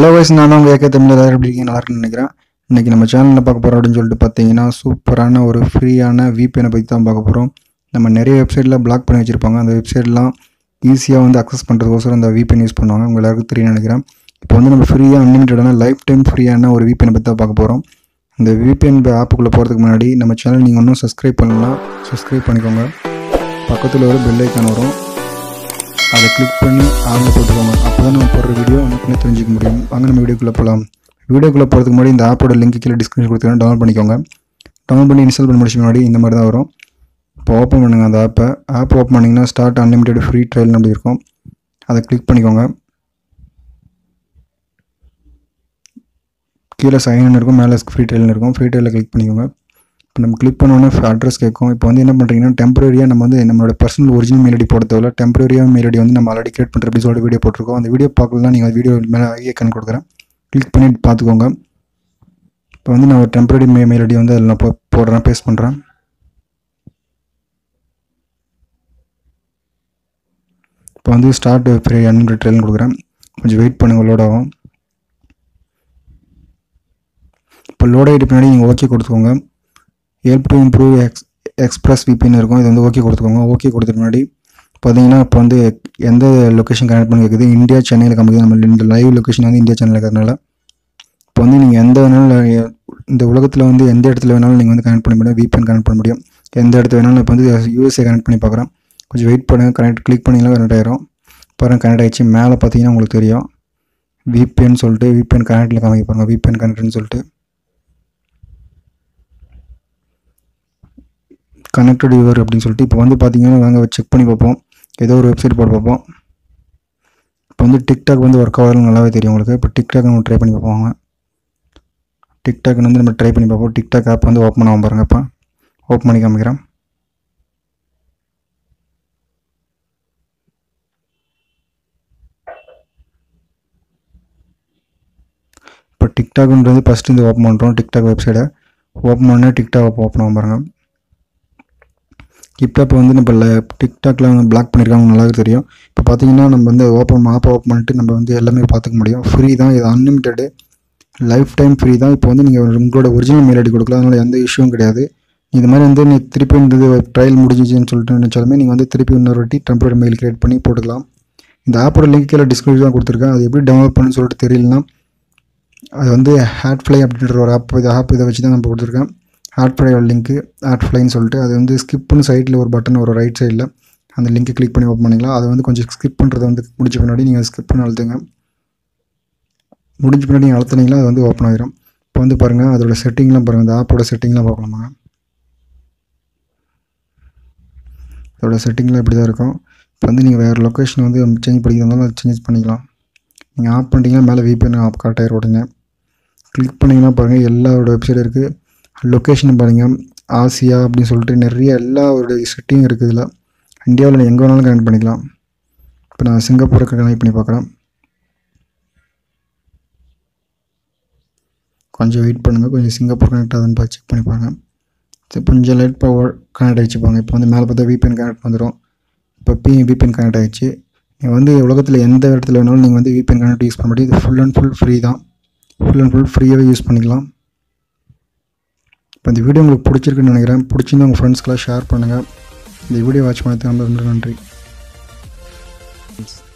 hello வயசு நான் தான் உங்கள் ஏக்க தமிழ் எல்லாரும் எப்படி இருக்கீங்க நல்லா இருக்குன்னு நினைக்கிறேன் இன்றைக்கி நம்ம சேனலில் பார்க்க போகிறோம் அப்படின்னு சொல்லிட்டு பார்த்தீங்கன்னா சூப்பரான ஒரு ஃப்ரீயான VPN பற்றி தான் பார்க்க போகிறோம் நம்ம நிறைய வெப்சைட்டில் பிளாக் பண்ணி வச்சுருப்பாங்க அந்த வெப்சைட்லாம் ஈஸியாக வந்து அக்சஸ் பண்ணுறதுக்கோசரம் அந்த VPN யூஸ் பண்ணுவாங்க உங்கள் எல்லாருக்கும் தெரியும் நினைக்கிறேன் இப்போ வந்து நம்ம ஃப்ரீயாக அன்லிமிட்டடான லைஃப் டைம் ஃப்ரீயான ஒரு VPN பற்றி தான் பார்க்க போகிறோம் இந்த VPN ஆப்புக்குள்ளே போகிறதுக்கு முன்னாடி நம்ம சேனல் நீங்கள் இன்னும் சப்ஸ்கிரைப் பண்ணலாம் சப்ஸ்கிரைப் பண்ணிக்கோங்க பக்கத்தில் ஒரு பெல் ஐக்கான் வரும் அதை கிளிக் பண்ணி ஆனில் போட்டுக்கோங்க அப்போ தான் நம்ம போடுற வீடியோ உனக்குன்னே தெரிஞ்சுக்க முடியும் வாங்க நம்ம வீடியோக்குள்ளே போகலாம் வீடியோக்குள்ளே போகிறதுக்கு முன்னாடி இந்த ஆப்போட லிங்க் கீழே டிஸ்கிரிப்ஷன் கொடுத்துருக்கேன் டவுன்லோட் பண்ணிக்கோங்க டவுன்லோட் பண்ணி இன்ஸ்டால் பண்ணி முடிச்ச முன்னாடி இந்த மாதிரி தான் வரும் இப்போ ஓப்பன் பண்ணுங்கள் அந்த ஆப்பை ஆப் ஓப்பன் பண்ணிங்கன்னா ஸ்டார்ட் அன்லிமிட்டெட் ஃப்ரீ ட்ரையல் அப்படி இருக்கும் அதை கிளிக் பண்ணிக்கோங்க கீழே சைன் இருக்கும் மேலே ஃப்ரீ ட்ரையல் இருக்கும் ஃப்ரீ ட்ரையலில் கிளிக் பண்ணிக்கோங்க இப்போ நம்ம கிளிக் பண்ணோன்னே அட்ரஸ் கேட்கும் இப்போ வந்து என்ன பண்ணுறீங்கன்னா டெம்பரரியாக நம்ம வந்து நம்மளோட பர்சனல் ஒரிஜினல் மெயில் ஐடி போட தேவையில்ல டெம்பரரியாக மெயில் ஐடி வந்து நம்ம ஆல்ரெடி கிரியேட் பண்ணுற அப்படி சொல்லிட்டு வீடியோ போட்டிருக்கோம் அந்த வீடியோ பார்க்கலாம் நீங்கள் வீடியோ மேலே ஐக்கன் கொடுக்குறேன் கிளிக் பண்ணி பார்த்துக்கோங்க இப்போ வந்து நான் ஒரு டெம்பரரி மெ மெயில் ஐடி வந்து அதில் நான் போ போடுறேன் பேஸ்ட் பண்ணுறேன் இப்போ வந்து ஸ்டார்ட் ஃப்ரீ அன்லிமிட்டட் ட்ரெயின் கொடுக்குறேன் கொஞ்சம் வெயிட் பண்ணுங்கள் லோட் ஆகும் இப்போ லோட் ஆகிட்டு பின்னாடி நீங்கள் ஓகே கொடுத்துக்கோங்க help to improve X express விபின்னு இருக்கும் இது வந்து ஓகே கொடுத்துக்கோங்க ஓகே கொடுத்த முன்னாடி பார்த்தீங்கன்னா இப்போ வந்து எந்த லொக்கேஷன் கனெக்ட் பண்ணி வைக்குது இந்தியா சென்னையில் காமிக்குது நம்ம இந்த லைவ் லொக்கேஷன் வந்து இந்தியா சென்னையில் இருக்கிறதுனால இப்போ வந்து நீங்கள் எந்த வேணாலும் இந்த உலகத்தில் வந்து எந்த இடத்துல வேணாலும் நீங்கள் வந்து கனெக்ட் பண்ண முடியும் விபிஎன் கனெக்ட் பண்ண முடியும் எந்த இடத்துல வேணாலும் இப்போ வந்து யூஎஸ்ஏ கனெக்ட் பண்ணி பார்க்குறேன் கொஞ்சம் வெயிட் பண்ணுங்கள் கனெக்ட் கிளிக் பண்ணிங்கன்னா கனெக்ட் ஆயிரும் பாருங்கள் கனெக்ட் ஆயிடுச்சு மேலே பார்த்தீங்கன்னா உங்களுக்கு தெரியும் விபிஎன் சொல்லிட்டு விபிஎன் கனெக்டில் காமிக்க பாருங்கள் விபிஎன் கனெக்ட்னு சொல்லிட்டு கனெக்டட் யூவர் அப்படின்னு சொல்லிட்டு இப்போ வந்து பார்த்தீங்கன்னா நாங்கள் செக் பண்ணி பார்ப்போம் ஏதோ ஒரு வெப்சைட் போட்டு பார்ப்போம் இப்போ வந்து டிக்டாக் வந்து ஒர்க் ஆகுதுன்னு நல்லாவே தெரியும் உங்களுக்கு இப்போ டிக்டாக் நம்ம ட்ரை பண்ணி பார்ப்போம் டிக்டாக் வந்து நம்ம ட்ரை பண்ணி பார்ப்போம் டிக்டாக் ஆப் வந்து ஓப்பன் ஆகும் பாருங்கள் இப்போ ஓப்பன் பண்ணி காமிக்கிறேன் இப்போ டிக்டாக்ன்றது ஃபஸ்ட்டு இந்த ஓப்பன் பண்ணுறோம் டிக்டாக் வெப்சைட்டை ஓப்பன் பண்ணால் டிக்டாக் ஓப்பன் ஆகும் பாருங்கள் இப்போ இப்போ வந்து நம்ம டிக்டாக்ல வந்து பிளாக் பண்ணியிருக்காங்க நல்லாவே தெரியும் இப்போ பார்த்தீங்கன்னா நம்ம வந்து ஓப்பன் ஆப் ஓப்பன் பண்ணிட்டு நம்ம வந்து எல்லாமே பார்த்துக்க முடியும் ஃப்ரீ தான் இது அன்லிமிட்டெடு லைஃப் டைம் ஃப்ரீ தான் இப்போ வந்து நீங்கள் உங்களோட ஒரிஜினல் மெயில் ஐடி கொடுக்கலாம் அதனால் எந்த இஷ்யூவும் கிடையாது இது மாதிரி வந்து நீ திருப்பி இந்த ட்ரையல் முடிஞ்சிச்சுன்னு சொல்லிட்டு நினச்சாலுமே நீங்கள் வந்து திருப்பி இன்னொரு வாட்டி டெம்பரரி மெயில் கிரியேட் பண்ணி போட்டுக்கலாம் இந்த ஆப்போட லிங்க் கீழே டிஸ்கிரிப்ஷன் கொடுத்துருக்கேன் அது எப்படி டவுன்லோட் பண்ணுன்னு சொல்லிட்டு தெரியலனா அது வந்து ஹேட்ஃப்ளை அப்படின்ற ஒரு ஆப் இது ஆப் இதை வச்சு தான் நம்ம கொடுத்துருக்கேன் ஹேட்ஃப்ளையோட லிங்க்கு ஹேட்ஃப்ளைன்னு சொல்லிட்டு அது வந்து ஸ்கிப்னு சைடில் ஒரு பட்டன் ஒரு ரைட் சைடில் அந்த லிங்க்கை கிளிக் பண்ணி ஓப்பன் பண்ணிக்கலாம் அதை வந்து கொஞ்சம் ஸ்கிப் பண்ணுறதை வந்து முடிச்ச பின்னாடி நீங்கள் ஸ்கிப் பண்ணி அழுத்துங்க முடிஞ்ச பின்னாடி நீங்கள் அழுத்துனீங்களா அது வந்து ஓப்பன் ஆகிரும் இப்போ வந்து பாருங்கள் அதோட செட்டிங்லாம் பாருங்கள் இந்த ஆப்போட செட்டிங்லாம் பார்க்கலாமா அதோட செட்டிங்லாம் இப்படி தான் இருக்கும் இப்போ வந்து நீங்கள் வேறு லொக்கேஷன் வந்து சேஞ்ச் பண்ணிக்கிறதாலும் அதை சேஞ்ச் பண்ணிக்கலாம் நீங்கள் ஆப் பண்ணிட்டீங்கன்னா மேலே விபிஎன் ஆப் கரெக்ட் ஆயிரும் உடனே கிளிக் பண்ணிங்கன்னா பாருங்கள் எல்லாரோட வெப்சைட் இருக்குது லொக்கேஷன் பாருங்கள் ஆசியா அப்படின்னு சொல்லிட்டு நிறைய எல்லா ஒரு செட்டிங் இருக்குது இதில் இந்தியாவில் எங்கே வேணாலும் கனெக்ட் பண்ணிக்கலாம் இப்போ நான் சிங்கப்பூரை கனெக்ட் பண்ணி பார்க்குறேன் கொஞ்சம் வெயிட் பண்ணுங்கள் கொஞ்சம் சிங்கப்பூர் கனெக்ட் ஆகுதுன்னு பார்த்து செக் பண்ணி பாருங்கள் சரி கொஞ்சம் லைட் பவர் கனெக்ட் ஆகிடுச்சு பாருங்க இப்போ வந்து மேலே பார்த்தா விபிஎன் கனெக்ட் வந்துடும் இப்போ பி விபிஎன் கனெக்ட் ஆகிடுச்சு நீங்கள் வந்து உலகத்தில் எந்த இடத்துல வேணாலும் நீங்கள் வந்து விபிஎன் கனெக்ட் யூஸ் பண்ண முடியும் இது ஃபுல் அண்ட் ஃபுல் ஃப்ரீ தான் ஃபுல் அண்ட் ஃபுல் ஃப்ரீயாகவே யூஸ் பண்ணிக்கலாம் இப்போ இந்த வீடியோ உங்களுக்கு பிடிச்சிருக்குன்னு நினைக்கிறேன் பிடிச்சிருந்தா உங்கள் ஃப்ரெண்ட்ஸ்க்கெல்லாம் ஷேர் பண்ணுங்கள் இந்த வீடியோ வாட்ச் பண்ணதுக்கு ரொம்ப ரொம்ப நன்றி